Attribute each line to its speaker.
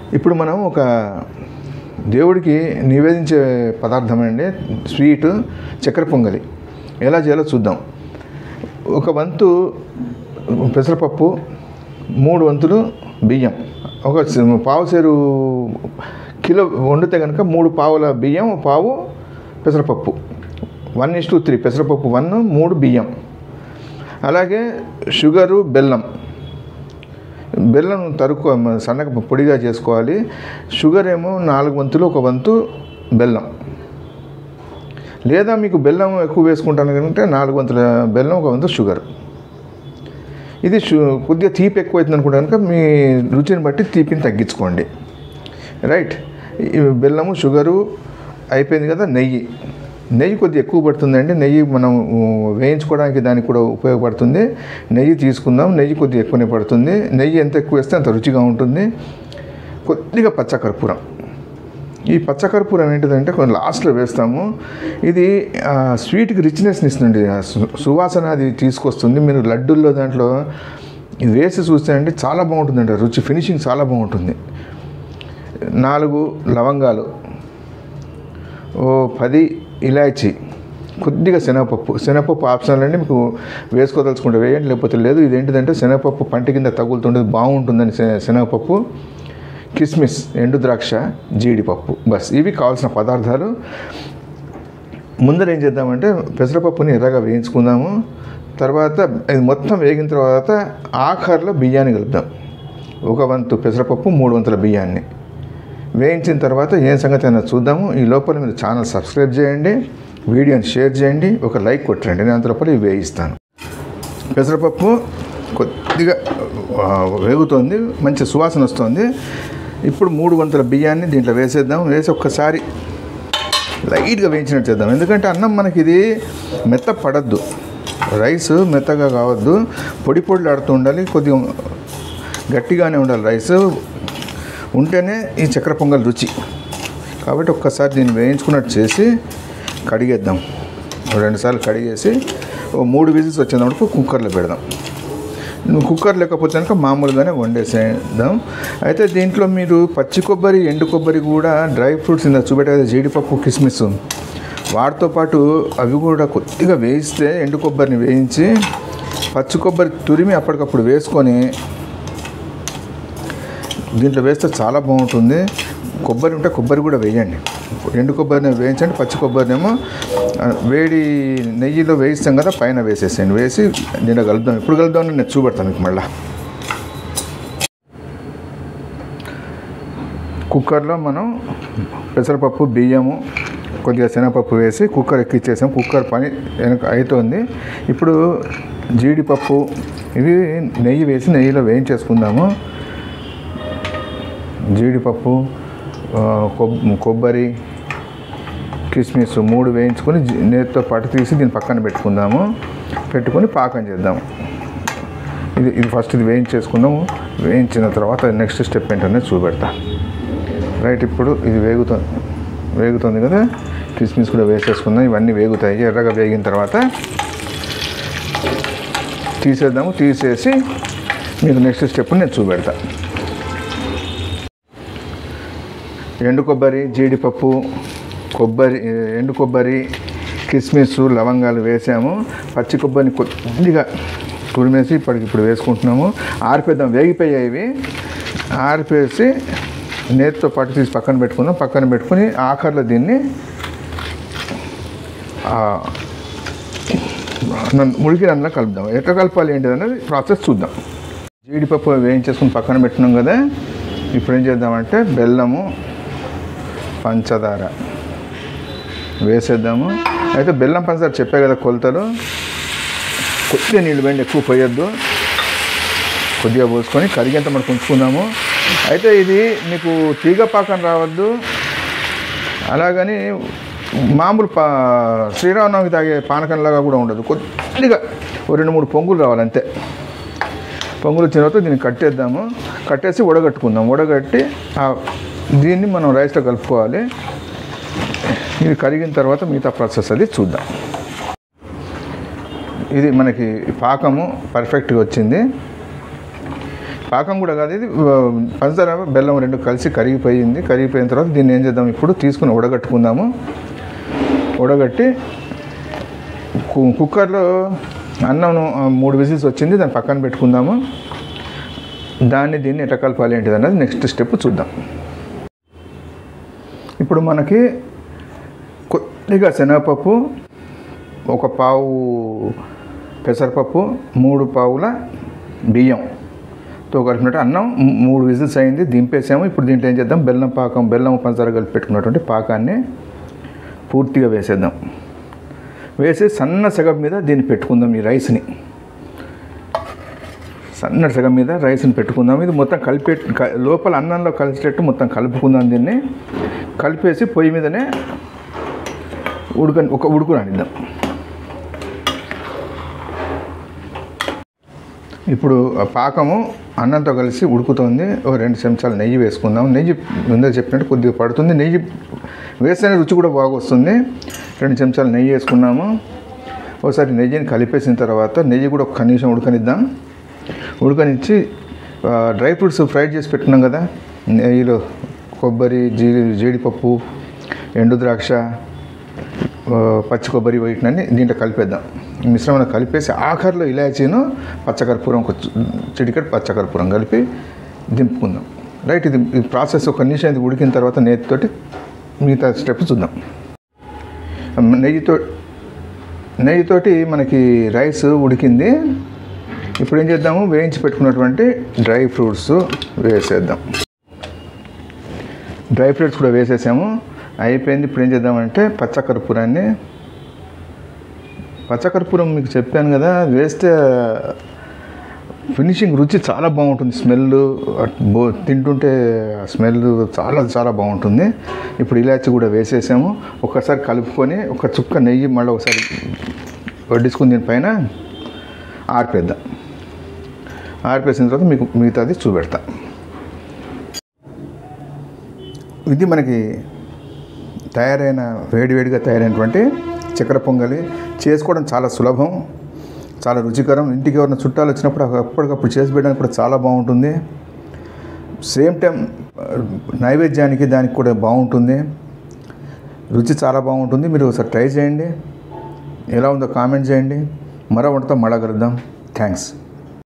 Speaker 1: ఇప్పుడు మనం ఒక దేవుడికి నివేదించే పదార్థం అండి స్వీట్ చక్కెర పొంగలి ఎలా చేయాలో చూద్దాం ఒక వంతు పెసరపప్పు మూడు వంతులు బియ్యం ఒక సి- పావు సేరు కిలో వండితే కనుక మూడు పావుల బియ్యం పావు పెసరపప్పు వన్ ఇస్ టూ త్రీ పెసరపప్పు వన్ మూడు బియ్యం అలాగే షుగరు బెల్లం బెల్లం తరుక్కు సన్నగా పొడిగా చేసుకోవాలి షుగర్ ఏమో నాలుగు వంతులు ఒక వంతు బెల్లం లేదా మీకు బెల్లం ఎక్కువ వేసుకుంటాను కంటే నాలుగు వంతుల బెల్లం ఒక వంతు షుగర్ ఇది షు కొద్దిగా తీపి ఎక్కువ అవుతుంది అనుకుంటే కనుక మీ రుచిని బట్టి తీపిని తగ్గించుకోండి రైట్ ఈ బెల్లము షుగరు అయిపోయింది కదా నెయ్యి నెయ్యి కొద్దిగా ఎక్కువ పడుతుందండి నెయ్యి మనం ఊ, వేయించుకోవడానికి దానికి కూడా ఉపయోగపడుతుంది నెయ్యి తీసుకుందాం నెయ్యి కొద్దిగా ఎక్కువనే పడుతుంది నెయ్యి ఎంత ఎక్కువ వేస్తే అంత రుచిగా ఉంటుంది కొద్దిగా పచ్చకర్పూరం ఈ పచ్చకర్పూరం ఏంటిదంటే కొంచెం లాస్ట్లో వేస్తాము ఇది ఆ, స్వీట్కి రిచ్నెస్ని ఇస్తుంది ఆ సు- సువాసన అది తీసుకొస్తుంది మీరు లడ్డూల్లో దాంట్లో ఇది వేసి చూస్తే అండి చాలా బాగుంటుందండి రుచి ఫినిషింగ్ చాలా బాగుంటుంది నాలుగు లవంగాలు ఓ పది ఇలాచి కొద్దిగా శనగపప్పు శనగపప్పు ఆప్షనల్ అండి మీకు వేసుకోదలుచుకుంటే వేయండి లేకపోతే లేదు ఇదేంటిదంటే శనగపప్పు పంట కింద తగులుతుండేది బాగుంటుందని శ- శనగపప్పు కిస్మిస్ ఎండు ద్రాక్ష జీడిపప్పు బస్ ఇవి కావాల్సిన పదార్థాలు ముందర ఏం చేద్దామంటే పెసరపప్పుని ఎర్రగా వేయించుకుందాము తర్వాత ఇది మొత్తం వేగిన తర్వాత ఆఖరిలో బియ్యాన్ని కలుపుదాం ఒక వంతు పెసరపప్పు మూడు వంతుల బియ్యాన్ని వేయించిన తర్వాత ఏం సంగతి అయినా చూద్దాము ఈ లోపల మీరు ఛానల్ సబ్స్క్రైబ్ చేయండి వీడియోని షేర్ చేయండి ఒక లైక్ కొట్టండి నేను అంత లోపల ఇవి వేయిస్తాను పెసరపప్పు కొద్దిగా ఆ, వేగుతోంది మంచి సువాసన వస్తుంది ఇప్పుడు మూడు వంతుల బియ్యాన్ని దీంట్లో వేసేద్దాం వేసి ఒక్కసారి లైట్గా వేయించినట్టు చేద్దాం ఎందుకంటే అన్నం మనకి ఇది మెత్త పడద్దు రైస్ మెత్తగా కావద్దు పొడి పొడిలు ఆడుతూ ఉండాలి కొద్దిగా గట్టిగానే ఉండాలి రైస్ ఉంటేనే ఈ చక్కెర పొంగల్ రుచి కాబట్టి ఒక్కసారి దీన్ని వేయించుకున్నట్టు చేసి కడిగేద్దాం ఓ రెండుసార్లు కడిగేసి ఓ మూడు విజిల్స్ వచ్చేటప్పుడు కుక్కర్లో పెడదాం నువ్వు కుక్కర్ లేకపోతే కనుక మామూలుగానే వండేసేద్దాం అయితే దీంట్లో మీరు పచ్చి కొబ్బరి ఎండు కొబ్బరి కూడా డ్రై ఫ్రూట్స్ ఇందా చూపెట్టే కదా జీడిపప్పు కిస్మిస్ వాటితో పాటు అవి కూడా కొద్దిగా వేయిస్తే ఎండు కొబ్బరిని వేయించి పచ్చి కొబ్బరి తురిమి అప్పటికప్పుడు వేసుకొని దీంట్లో వేస్తే చాలా బాగుంటుంది కొబ్బరి ఉంటే కొబ్బరి కూడా వేయండి ఎండు కొబ్బరిని వేయించండి పచ్చి కొబ్బరినేమో ఆ, వేడి నెయ్యిలో వేయిస్తాం కదా పైన వేసేసేయండి వేసి దీంట్లో కలుపుదాం ఎప్పుడు కలుపుదామని నేను చూపెడతాను మీకు మళ్ళీ కుక్కర్లో మనం పెసరపప్పు బియ్యము కొద్దిగా శనగపప్పు వేసి కుక్కర్ ఎక్కిచ్చేసాం కుక్కర్ పని వెనక అవుతోంది ఇప్పుడు జీడిపప్పు ఇవి నెయ్యి వేసి నెయ్యిలో వేయించేసుకుందాము జీడిపప్పు ఆ, కొబ్- కొబ్బరి కిస్మిస్ మూడు వేయించుకొని జీ- నేతితో పాటు తీసి దీన్ని పక్కన పెట్టుకుందాము పెట్టుకొని పాకం చేద్దాము ఇది ఇది ఫస్ట్ ఇది వేయించేసుకుందాము వేయించిన తర్వాత నెక్స్ట్ స్టెప్ ఏంటనేది చూపెడతా రైట్ ఇప్పుడు ఇది వేగుతుంది వేగుతుంది కదా కిస్మిస్ కూడా వేసేసుకుందాం ఇవన్నీ వేగుతాయి ఎర్రగా వేగిన తర్వాత తీసేద్దాము తీసేసి మీకు నెక్స్ట్ స్టెప్ నేను చూపెడతా ఎండు కొబ్బరి జీడిపప్పు కొబ్బరి ఎండు కొబ్బరి కిస్మిస్ లవంగాలు వేసాము పచ్చి కొబ్బరిని కొద్దిగా తురిమేసి ఇప్పటికి ఇప్పుడు వేసుకుంటున్నాము ఆరిపేద్దాం వేగిపోయాయి ఇవి ఆరిపేసి నేతితో పాటు తీసి పక్కన పెట్టుకుందాం పక్కన పెట్టుకుని ఆఖరిలో దీన్ని ఆ, నన్ను ముడికి అన్నం కలుపుదాం ఎట్లా కలపాలి ఏంటి అనేది ప్రాసెస్ చూద్దాం జీడిపప్పు వేయించేసుకుని పక్కన పెట్టున్నాం కదా ఇప్పుడు ఏం చేద్దామంటే బెల్లము పంచదార వేసేద్దాము అయితే బెల్లం పంచదార చెప్పే కదా కొలతలు కొద్దిగా నీళ్ళు వేయండి ఎక్కువ పోయొద్దు కొద్దిగా పోసుకొని కరిగేంత మనకు ఉంచుకుందాము అయితే ఇది మీకు తీగ పాకం రావద్దు అలాగని మామూలు పా శ్రీరామనవమికి తాగే పానకంలాగా కూడా ఉండదు కొద్దిగా ఓ రెండు మూడు పొంగులు రావాలి అంతే పొంగులు వచ్చిన తర్వాత దీన్ని కట్టేద్దాము కట్టేసి ఉడగట్టుకుందాం ఉడగట్టి ఆ దీన్ని మనం రైస్లో కలుపుకోవాలి ఇది కరిగిన తర్వాత మిగతా ప్రాసెస్ అది చూద్దాం ఇది మనకి పాకము పర్ఫెక్ట్గా వచ్చింది పాకం కూడా కాదు ఇది ఆ, పంచదార బెల్లం రెండు కలిసి కరిగిపోయింది కరిగిపోయిన తర్వాత దీన్ని ఏం చేద్దాం ఇప్పుడు తీసుకుని ఉడగట్టుకుందాము ఉడగట్టి కు- కుక్కర్లో అన్నం ఆ, మూడు విజిల్స్ వచ్చింది దాన్ని పక్కన పెట్టుకుందాము దాన్ని దీన్ని ఎట్లా కలపాలి ఏంటిది అన్నది నెక్స్ట్ స్టెప్ చూద్దాం ఇప్పుడు మనకి కొద్దిగా శనగపప్పు ఒక పావు పెసరపప్పు మూడు పావుల బియ్యంతో కలిపినట్టు అన్నం మూ- మూడు విజిల్స్ అయింది దింపేసాము ఇప్పుడు దీంట్లో ఏం చేద్దాం బెల్లం పాకం బెల్లం పంచదార కలిపి పెట్టుకున్నటువంటి పాకాన్ని పూర్తిగా వేసేద్దాం వేసి సన్న సగం మీద దీన్ని పెట్టుకుందాం ఈ రైస్ని సన్నటి సగం మీద రైస్ని పెట్టుకుందాం ఇది మొత్తం కలిపే క- లోపల అన్నంలో కలిసేటట్టు మొత్తం కలుపుకుందాం దీన్ని కలిపేసి పొయ్యి మీదనే ఉడక ఒక ఉడుకు రానిద్దాం ఇప్పుడు ఆ పాకము అన్నంతో కలిసి ఉడుకుతుంది ఒక రెండు చెంచాలు నెయ్యి వేసుకుందాం నెయ్యి ముందే చెప్పినట్టు కొద్దిగా పడుతుంది నెయ్యి వేస్తేనే రుచి కూడా బాగా వస్తుంది రెండు చెంచాలు నెయ్యి వేసుకున్నాము ఒకసారి నెయ్యిని కలిపేసిన తర్వాత నెయ్యి కూడా ఒక నిమిషం ఉడకనిద్దాం ఉడకనిచ్చి ఆ, డ్రై ఫ్రూట్స్ ఫ్రైడ్ చేసి పెట్టుకున్నాం కదా నెయ్యిలో కొబ్బరి జీ జీడిపప్పు ఎండు ద్రాక్ష ఆ, పచ్చి కొబ్బరి వీటినన్ని దీంట్లో కలిపేద్దాం ఈ మిశ్రమాన్ని కలిపేసి ఆఖరిలో ఇలాచీను పచ్చకర్పూరం ఒక చు- చిటికెట్ పచ్చకర్పూరం కలిపి దింపుకుందాం రైట్ ఇది ఈ ప్రాసెస్ ఒక నిమిషం ఇది ఉడికిన తర్వాత నేతితోటి మిగతా స్టెప్ చూద్దాం నెయ్యితో నెయ్యితోటి మనకి రైస్ ఉడికింది ఇప్పుడు ఏం చేద్దాము వేయించి పెట్టుకున్నటువంటి డ్రై ఫ్రూట్స్ వేసేద్దాం డ్రై ఫ్రూట్స్ కూడా వేసేసాము అయిపోయింది ఇప్పుడు ఏం చేద్దామంటే పచ్చకర్పూరాన్ని పచ్చకర్పూరం మీకు చెప్పాను కదా అది వేస్తే ఫినిషింగ్ రుచి చాలా బాగుంటుంది స్మెల్ బో తింటుంటే స్మెల్ చాలా చాలా బాగుంటుంది ఇప్పుడు ఇలాచి కూడా వేసేసాము ఒకసారి కలుపుకొని ఒక చుక్క నెయ్యి మళ్ళీ ఒకసారి వడ్డించుకుని దీనిపైన ఆర్పేద్దాం ఆర్పేసిన తర్వాత మీకు మిగతాది చూపెడతా ఇది మనకి తయారైన వేడివేడిగా తయారైనటువంటి చక్కెర పొంగలి చేసుకోవడం చాలా సులభం చాలా రుచికరం ఇంటికి ఎవరైనా చుట్టాలు వచ్చినప్పుడు అప్పటికప్పుడు చేసి పెట్టడానికి కూడా చాలా బాగుంటుంది సేమ్ టైం నైవేద్యానికి దానికి కూడా బాగుంటుంది రుచి చాలా బాగుంటుంది మీరు ఒకసారి ట్రై చేయండి ఎలా ఉందో కామెంట్ చేయండి మరో వంటతో మళ్ళా కలుద్దాం థ్యాంక్స్